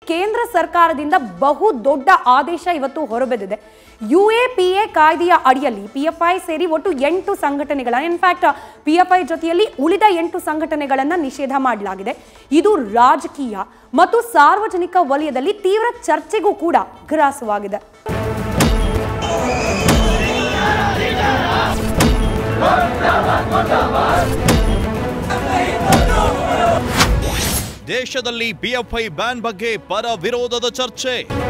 ಕೇಂದ್ರ ಸರ್ಕಾರದಿಂದ ಬಹು ದೊಡ್ಡ ಆದೇಶ ಇವತ್ತು ಹೊರಬಿದ್ದಿದೆ ಯು ಎ ಪಿ ಎ ಕಾಯ್ದೆಯ ಅಡಿಯಲ್ಲಿ ಪಿ ಎಫ್ ಐ ಸೇರಿ ಒಟ್ಟು ಎಂಟು ಸಂಘಟನೆಗಳ ಇನ್ಫ್ಯಾಕ್ಟ್ ಪಿ ಎಫ್ ಐ ಜೊತೆಯಲ್ಲಿ ಉಳಿದ ಎಂಟು ಸಂಘಟನೆಗಳನ್ನು ನಿಷೇಧ ಮಾಡಲಾಗಿದೆ ಇದು ರಾಜಕೀಯ ಮತ್ತು ಸಾರ್ವಜನಿಕ ವಲಯದಲ್ಲಿ ತೀವ್ರ ಚರ್ಚೆಗೂ ಕೂಡ ಗ್ರಾಸವಾಗಿದೆ ದೇಶದಲ್ಲಿ ಪಿಎಫ್ಐ ಬ್ಯಾನ್ ಬಗ್ಗೆ ಪರ ವಿರೋಧದ ಚರ್ಚೆ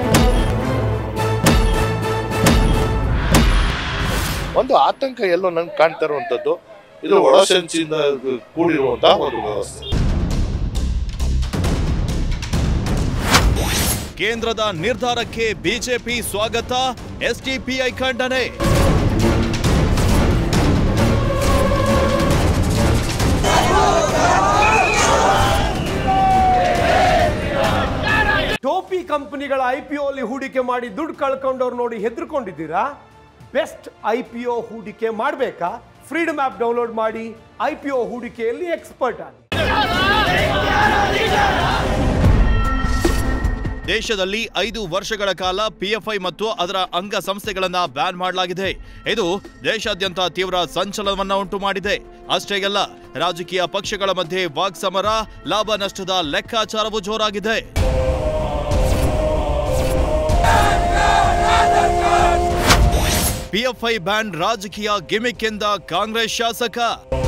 ಒಂದು ಆತಂಕ ಎಲ್ಲೋ ನಂಗೆ ಕಾಣ್ತಾ ಇರುವಂತದ್ದು ಇದು ಒಳಸಂಚಿಯಿಂದ ಕೂಡಿರುವಂತಹ ಒಂದು ವ್ಯವಸ್ಥೆ ಕೇಂದ್ರದ ನಿರ್ಧಾರಕ್ಕೆ ಬಿಜೆಪಿ ಸ್ವಾಗತ ಎಸ್ಡಿಪಿಐ ಖಂಡನೆ ಟೋಪಿ ಕಂಪನಿಗಳ ಐ ಪಿ ಅಲ್ಲಿ ಹೂಡಿಕೆ ಮಾಡಿ ದುಡ್ಡು ಕಳ್ಕೊಂಡವ್ರು ನೋಡಿ ಹೆದರ್ಕೊಂಡಿದ್ದೀರಾ ಬೆಸ್ಟ್ ಐ ಪಿ ಒ ಹೂಡಿಕೆ ಮಾಡಬೇಕಾ ಫ್ರೀಡಮ್ ಆ್ಯಪ್ ಡೌನ್ಲೋಡ್ ಮಾಡಿ ಐ ಪಿ ಒ ಹೂಡಿಕೆಯಲ್ಲಿ ಎಕ್ಸ್ಪರ್ಟ್ ಆಗಿ ದೇಶದಲ್ಲಿ ಐದು ವರ್ಷಗಳ ಕಾಲ ಪಿಎಫ್ಐ ಮತ್ತು ಅದರ ಅಂಗ ಸಂಸ್ಥೆಗಳನ್ನ ಬ್ಯಾನ್ ಮಾಡಲಾಗಿದೆ ಇದು ದೇಶಾದ್ಯಂತ ತೀವ್ರ ಸಂಚಲನವನ್ನ ಉಂಟು ಮಾಡಿದೆ ಅಷ್ಟೇ ಅಲ್ಲ ರಾಜಕೀಯ ಪಕ್ಷಗಳ ಮಧ್ಯೆ ವಾಕ್ಸಮರ ಲಾಭ ನಷ್ಟದ ಲೆಕ್ಕಾಚಾರವೂ ಜೋರಾಗಿದೆ ಪಿಎಫ್ಐ ಬ್ಯಾನ್ ರಾಜಕೀಯ ಗಿಮಿಕ್ ಎಂದ ಕಾಂಗ್ರೆಸ್ ಶಾಸಕ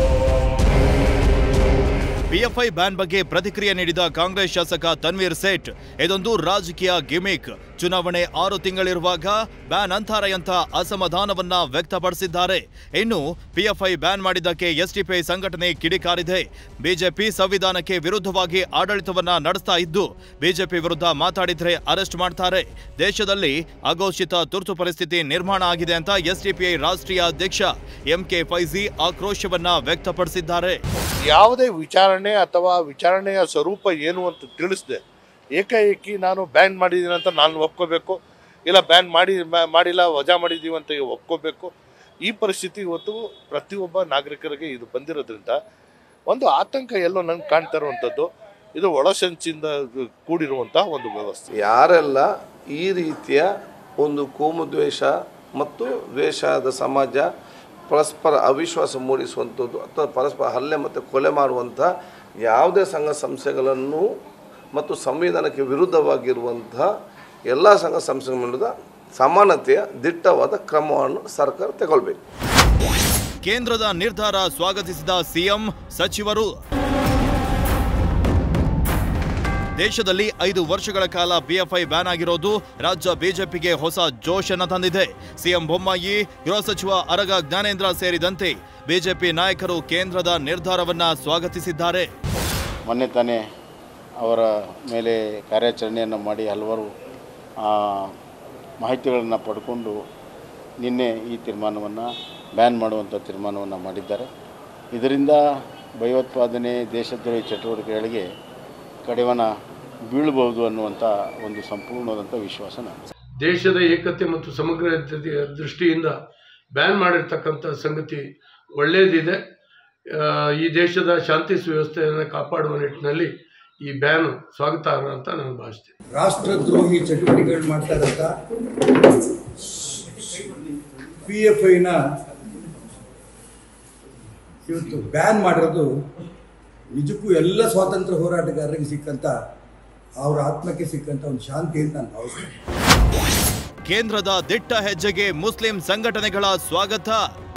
ಪಿಎಫ್ಐ ಬ್ಯಾನ್ ಬಗ್ಗೆ ಪ್ರತಿಕ್ರಿಯೆ ನೀಡಿದ ಕಾಂಗ್ರೆಸ್ ಶಾಸಕ ತನ್ವೀರ್ ಸೇಠ್ ಇದೊಂದು ರಾಜಕೀಯ ಗಿಮಿಕ್ ಚುನಾವಣೆ ಆರು ತಿಂಗಳಿರುವಾಗ ಬ್ಯಾನ್ ಅಂತಾರೆ ಅಂತ ಅಸಮಾಧಾನವನ್ನ ವ್ಯಕ್ತಪಡಿಸಿದ್ದಾರೆ ಇನ್ನು ಪಿಎಫ್ಐ ಬ್ಯಾನ್ ಮಾಡಿದ್ದಕ್ಕೆ ಎಸ್ಡಿಪಿಐ ಸಂಘಟನೆ ಕಿಡಿಕಾರಿದೆ ಬಿಜೆಪಿ ಸಂವಿಧಾನಕ್ಕೆ ವಿರುದ್ಧವಾಗಿ ಆಡಳಿತವನ್ನ ನಡೆಸ್ತಾ ಇದ್ದು ಬಿಜೆಪಿ ವಿರುದ್ಧ ಮಾತಾಡಿದ್ರೆ ಅರೆಸ್ಟ್ ಮಾಡ್ತಾರೆ ದೇಶದಲ್ಲಿ ಅಘೋಷಿತ ತುರ್ತು ಪರಿಸ್ಥಿತಿ ನಿರ್ಮಾಣ ಆಗಿದೆ ಅಂತ ಎಸ್ಡಿಪಿಐ ರಾಷ್ಟ್ರೀಯ ಅಧ್ಯಕ್ಷ ಎಂಕೆ ಫೈಜಿ ಆಕ್ರೋಶವನ್ನ ವ್ಯಕ್ತಪಡಿಸಿದ್ದಾರೆ ಯಾವುದೇ ವಿಚಾರಣೆ ಅಥವಾ ವಿಚಾರಣೆಯ ಸ್ವರೂಪ ಏನು ಅಂತ ತಿಳಿಸ್ದೆ ಏಕಾಏಕಿ ನಾನು ಬ್ಯಾನ್ ಮಾಡಿದ್ದೀನಿ ಅಂತ ನಾನು ಒಪ್ಕೋಬೇಕು ಇಲ್ಲ ಬ್ಯಾನ್ ಮಾಡಿ ಮಾ- ಮಾಡಿಲ್ಲ ವಜಾ ಮಾಡಿದ್ದೀವಿ ಅಂತ ಒಪ್ಕೋಬೇಕು ಈ ಪರಿಸ್ಥಿತಿ ಇವತ್ತು ಪ್ರತಿಯೊಬ್ಬ ನಾಗರಿಕರಿಗೆ ಇದು ಬಂದಿರೋದ್ರಿಂದ ಒಂದು ಆತಂಕ ಎಲ್ಲೋ ನಂಗೆ ಕಾಣ್ತಾ ಇರುವಂಥದ್ದು ಇದು ಒಳಸಂಚಿಂದ ಕೂಡಿರುವಂತಹ ಒಂದು ವ್ಯವಸ್ಥೆ ಯಾರೆಲ್ಲ ಈ ರೀತಿಯ ಒಂದು ಕೋಮು ದ್ವೇಷ ಮತ್ತು ದ್ವೇಷದ ಸಮಾಜ ಪರಸ್ಪರ ಅವಿಶ್ವಾಸ ಮೂಡಿಸುವಂಥದ್ದು ಅಥವಾ ಪರಸ್ಪರ ಹಲ್ಲೆ ಮತ್ತು ಕೊಲೆ ಮಾಡುವಂಥ ಯಾವುದೇ ಸಂಘ ಸಂಸ್ಥೆಗಳನ್ನು ಮತ್ತು ಸಂವಿಧಾನಕ್ಕೆ ವಿರುದ್ಧವಾಗಿರುವಂಥ ಎಲ್ಲ ಸಂಘ ಸಂಸ್ಥೆಗಳ ವಿರುದ್ಧ ಸಮಾನತೆಯ ದಿಟ್ಟವಾದ ಕ್ರಮವನ್ನು ಸರ್ಕಾರ ತಗೊಳ್ಬೇಕು ಕೇಂದ್ರದ ನಿರ್ಧಾರ ಸ್ವಾಗತಿಸಿದ ಸಿಎಂ ಸಚಿವರು ದೇಶದಲ್ಲಿ ಐದು ವರ್ಷಗಳ ಕಾಲ ಪಿಎಫ್ಐ ಬ್ಯಾನ್ ಆಗಿರೋದು ರಾಜ್ಯ ಬಿಜೆಪಿಗೆ ಹೊಸ ಜೋಶನ್ನ ತಂದಿದೆ ಸಿಎಂ ಬೊಮ್ಮಾಯಿ ಗೃಹ ಸಚಿವ ಅರಗ ಜ್ಞಾನೇಂದ್ರ ಸೇರಿದಂತೆ ಬಿಜೆಪಿ ನಾಯಕರು ಕೇಂದ್ರದ ನಿರ್ಧಾರವನ್ನ ಸ್ವಾಗತಿಸಿದ್ದಾರೆ ಮೊನ್ನೆ ತಾನೇ ಅವರ ಮೇಲೆ ಕಾರ್ಯಾಚರಣೆಯನ್ನು ಮಾಡಿ ಹಲವಾರು ಆ, ಮಾಹಿತಿಗಳನ್ನು ಪಡ್ಕೊಂಡು ನಿನ್ನೆ ಈ ತೀರ್ಮಾನವನ್ನು ಬ್ಯಾನ್ ಮಾಡುವಂಥ ತೀರ್ಮಾನವನ್ನು ಮಾಡಿದ್ದಾರೆ ಇದರಿಂದ ಭಯೋತ್ಪಾದನೆ ದೇಶದ್ರೋಹಿ ಚಟುವಟಿಕೆಗಳಿಗೆ ಕಡಿವಾಣ ಬೀಳಬಹುದು ಅನ್ನುವಂಥ ಒಂದು ಸಂಪೂರ್ಣವಾದಂಥ ವಿಶ್ವಾಸ ನಾನು ದೇಶದ ಏಕತೆ ಮತ್ತು ಸಮಗ್ರತೆಯ ದೃಷ್ಟಿಯಿಂದ ಬ್ಯಾನ್ ಮಾಡಿರ್ತಕ್ಕಂಥ ಸಂಗತಿ ಒಳ್ಳೆಯದಿದೆ ಆ, ಈ ದೇಶದ ಶಾಂತಿ ಸುವ್ಯವಸ್ಥೆಯನ್ನು ಕಾಪಾಡುವ ನಿಟ್ಟಿನಲ್ಲಿ ಈ ಬ್ಯಾನ್ ಸ್ವಾಗತಾರ್ಹ ಅಂತ ನಾನು ಭಾವಿಸ್ತೇನೆ ರಾಷ್ಟ್ರದ್ರೋಹಿ ಚಟುವಟಿಕೆಗಳು ಮಾಡ್ತಾ ಇರೋಂಥ ಪಿ ಎಫ್ ಐನ ಇವತ್ತು ಬ್ಯಾನ್ ಮಾಡಿರೋದು ನಿಜಕ್ಕೂ ಎಲ್ಲ ಸ್ವಾತಂತ್ರ್ಯ ಹೋರಾಟಗಾರರಿಗೆ ಸಿಕ್ಕಂಥ ಅವರ ಆತ್ಮಕ್ಕೆ ಸಿಕ್ಕಂಥ ಒಂದು ಶಾಂತಿ ಅಂತ ನಾನು ಭಾವಿಸ್ತೇನೆ ಕೇಂದ್ರದ ದಿಟ್ಟ ಹೆಜ್ಜೆಗೆ ಮುಸ್ಲಿಂ ಸಂಘಟನೆಗಳ ಸ್ವಾಗತ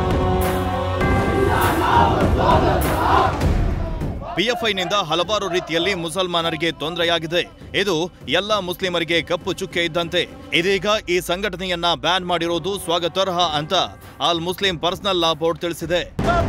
ಪಿಎಫ್ಐನಿಂದ ಹಲವಾರು ರೀತಿಯಲ್ಲಿ ಮುಸಲ್ಮಾನರಿಗೆ ತೊಂದರೆಯಾಗಿದೆ ಇದು ಎಲ್ಲ ಮುಸ್ಲಿಮರಿಗೆ ಕಪ್ಪು ಚುಕ್ಕೆ ಇದ್ದಂತೆ ಇದೀಗ ಈ ಸಂಘಟನೆಯನ್ನ ಬ್ಯಾನ್ ಮಾಡಿರೋದು ಸ್ವಾಗತಾರ್ಹ ಅಂತ All Muslim Personal Law Board ತಿಳಿಸಿದೆ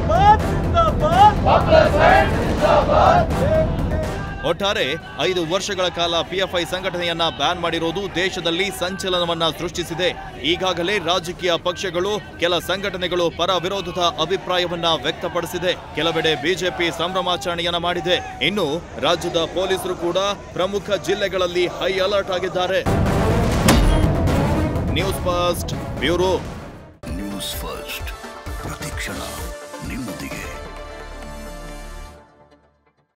ಒಟ್ಟಾರೆ ಐದು ವರ್ಷಗಳ ಕಾಲ ಪಿಎಫ್ಐ ಸಂಘಟನೆಯನ್ನ ಬ್ಯಾನ್ ಮಾಡಿರೋದು ದೇಶದಲ್ಲಿ ಸಂಚಲನವನ್ನ ಸೃಷ್ಟಿಸಿದೆ ಈಗಾಗಲೇ ರಾಜಕೀಯ ಪಕ್ಷಗಳು ಕೆಲ ಸಂಘಟನೆಗಳು ಪರ ವಿರೋಧದ ಅಭಿಪ್ರಾಯವನ್ನ ವ್ಯಕ್ತಪಡಿಸಿದೆ ಕೆಲವೆಡೆ ಬಿಜೆಪಿ ಸಂಭ್ರಮಾಚರಣೆಯನ್ನ ಮಾಡಿದೆ ಇನ್ನು ರಾಜ್ಯದ ಪೊಲೀಸರು ಕೂಡ ಪ್ರಮುಖ ಜಿಲ್ಲೆಗಳಲ್ಲಿ ಹೈ ಅಲರ್ಟ್ ಆಗಿದ್ದಾರೆ News First bureau News First ಪ್ರತಿಕ್ಷಣ